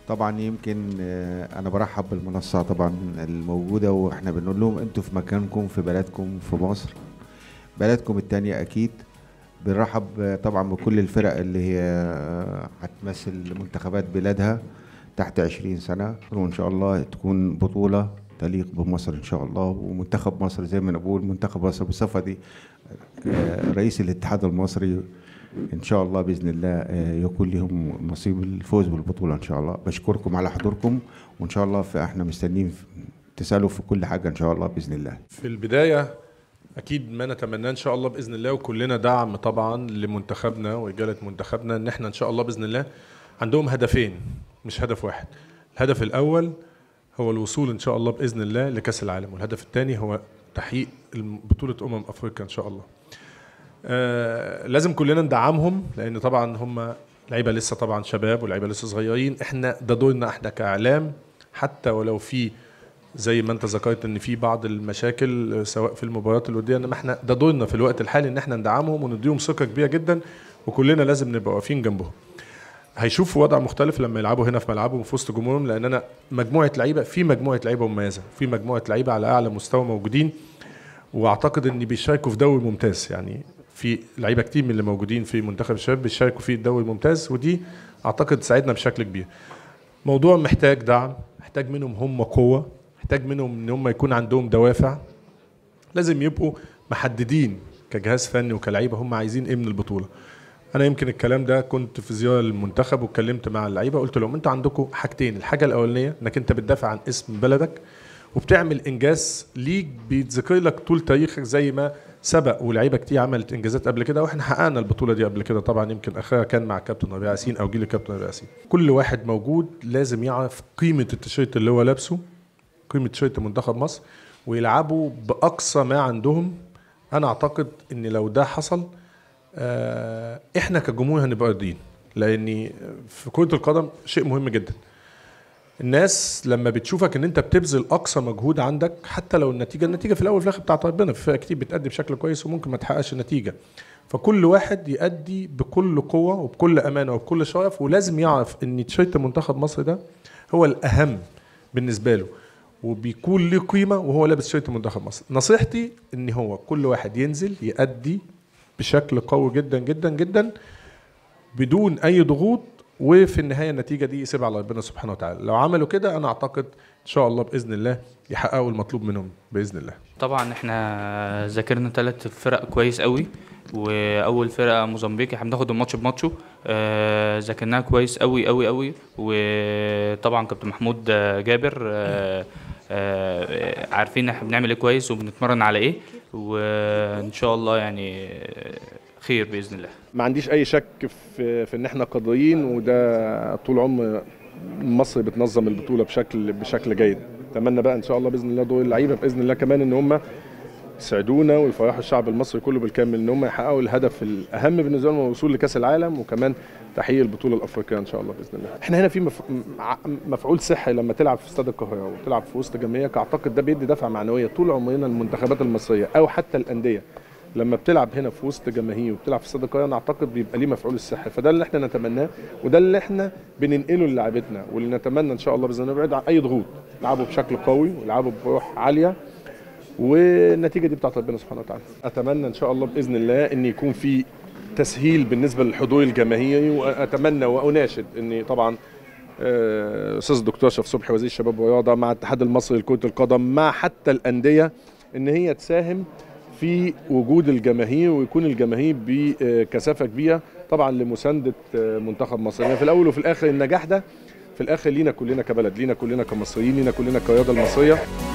طبعا يمكن آه، انا برحب بالمنصه طبعا الموجوده واحنا بنقول لهم انتوا في مكانكم في بلدكم في مصر بلدكم التانية اكيد بنرحب آه، طبعا بكل الفرق اللي هي آه، هتمثل منتخبات بلادها تحت 20 سنه وان شاء الله تكون بطوله تليق بمصر ان شاء الله ومنتخب مصر زي ما انا بقول منتخب مصر بصفه دي آه، رئيس الاتحاد المصري ان شاء الله باذن الله آه، يكون لهم نصيب الفوز بالبطوله ان شاء الله بشكركم على حضوركم وان شاء الله في احنا مستنيين في- تسالوا في كل حاجه ان شاء الله باذن الله في البداية أكيد ما نتمناه إن شاء الله بإذن الله وكلنا دعم طبعا لمنتخبنا ورجالة منتخبنا إن إحنا إن شاء الله بإذن الله عندهم هدفين مش هدف واحد الهدف الأول هو الوصول إن شاء الله بإذن الله لكأس العالم والهدف الثاني هو تحقيق الم- بطولة أمم أفريقيا إن شاء الله آه لازم كلنا ندعمهم لأن طبعا هم لعيبة لسه طبعا شباب ولعيبة لسه صغيرين إحنا ده دورنا إحنا كإعلام حتى ولو في زي ما انت ذكرت ان في بعض المشاكل آه، سواء في المباريات الوديه انما احنا ده دورنا في الوقت الحالي ان احنا ندعمهم ونديهم ثقه كبيره جدا وكلنا لازم نبقى واقفين جنبهم. هيشوفوا وضع مختلف لما يلعبوا هنا في ملعبهم في وسط جمهورهم لان انا مجموعه لعيبه في مجموعه لعيبه مميزه في مجموعه لعيبه على اعلى مستوى موجودين واعتقد ان بيشاركوا في دوري ممتاز يعني في لعيبه كتير من اللي موجودين في منتخب الشباب بيشاركوا في الدوري الممتاز ودي اعتقد تساعدنا بشكل كبير. موضوع محتاج دعم محتاج منهم هم قوة محتاج منهم ان هم يكون عندهم دوافع لازم يبقوا محددين كجهاز فني وكلعيبة هم عايزين ايه من البطولة انا يمكن الكلام ده كنت في زيارة للمنتخب واتكلمت مع اللعيبة قلت لهم انتوا عندكم حاجتين الحاجة الاولانية انك انت بتدافع عن اسم بلدك وبتعمل انجاز ليك بيتذكر لك طول تاريخك زي ما سبق ولاعيبه كتير عملت انجازات قبل كده واحنا حققنا البطوله دي قبل كده طبعا يمكن اخرها كان مع كابتن ربيع ياسين او جيل الكابتن ربيع ياسين كل واحد موجود لازم يعرف قيمه التيشيرت اللي هو لابسه قيمه تيشيرت منتخب مصر ويلعبوا باقصى ما عندهم انا اعتقد ان لو ده حصل آه، احنا كجمهور هنبقى راضيين لان في كره القدم شيء مهم جدا الناس لما بتشوفك ان انت بتبذل اقصى مجهود عندك حتى لو النتيجه النتيجه في الاول وفي الاخر بتاعت ربنا في فرق كتير بتأدي بشكل كويس وممكن ما تحققش النتيجه فكل واحد يأدي بكل قوه وبكل امانه وبكل شرف ولازم يعرف ان تيشيرت منتخب مصر ده هو الاهم بالنسبه له وبيكون له قيمه وهو لابس تيشيرت منتخب مصر نصيحتي ان هو كل واحد ينزل يأدي بشكل قوي جدا جدا جدا بدون اي ضغوط وفي النهايه النتيجه دي يسيبها على ربنا سبحانه وتعالى لو عملوا كده انا اعتقد ان شاء الله باذن الله يحققوا المطلوب منهم باذن الله طبعا احنا ذاكرنا ثلاث فرق كويس قوي واول فرقه موزمبيق احنا بناخد الماتش بماتشه آه، ذاكرناها كويس قوي قوي قوي وطبعا كابتن محمود آه، جابر آه، آه، عارفين احنا بنعمل ايه كويس وبنتمرن على ايه وان شاء الله يعني آه، خير باذن الله ما عنديش اي شك في, في ان احنا قادرين وده طول عمر مصر بتنظم البطوله بشكل بشكل جيد اتمنى بقى ان شاء الله باذن الله دور اللعيبه باذن الله كمان ان هم يسعدونا ويفرحوا الشعب المصري كله بالكامل ان هم يحققوا الهدف الاهم بالنسبه لهم هو الوصول لكاس العالم وكمان تحقيق البطوله الافريقيه ان شاء الله باذن الله. احنا هنا في مف... مع- مفعول صحي لما تلعب في استاد القاهره وتلعب في وسط جماهيرك اعتقد ده بيدي دفعه معنويه طول عمرنا المنتخبات المصريه او حتى الانديه لما بتلعب هنا في وسط جماهير وبتلعب في استاد القاهره أنا اعتقد بيبقى ليه مفعول الصحي فده اللي احنا نتمناه وده اللي احنا بننقله للاعبتنا واللي نتمنى ان شاء الله باذن الله نبعد عن اي ضغوط يلعبوا بشكل قوي ويلعبوا بروح عاليه والنتيجه دي بتاعت ربنا سبحانه وتعالى اتمنى ان شاء الله باذن الله ان يكون في تسهيل بالنسبه للحضور الجماهيري واتمنى واناشد ان طبعا آه، استاذ الدكتور اشرف صبحي وزير الشباب والرياضه مع الاتحاد المصري لكره القدم مع حتى الانديه ان هي تساهم في وجود الجماهير ويكون الجماهير بكثافه كبيره طبعا لمسانده آه، منتخب مصر يعني في الاول وفي الاخر النجاح ده في الاخر لينا كلنا كبلد لينا كلنا كمصريين لينا كلنا كرياضه المصريه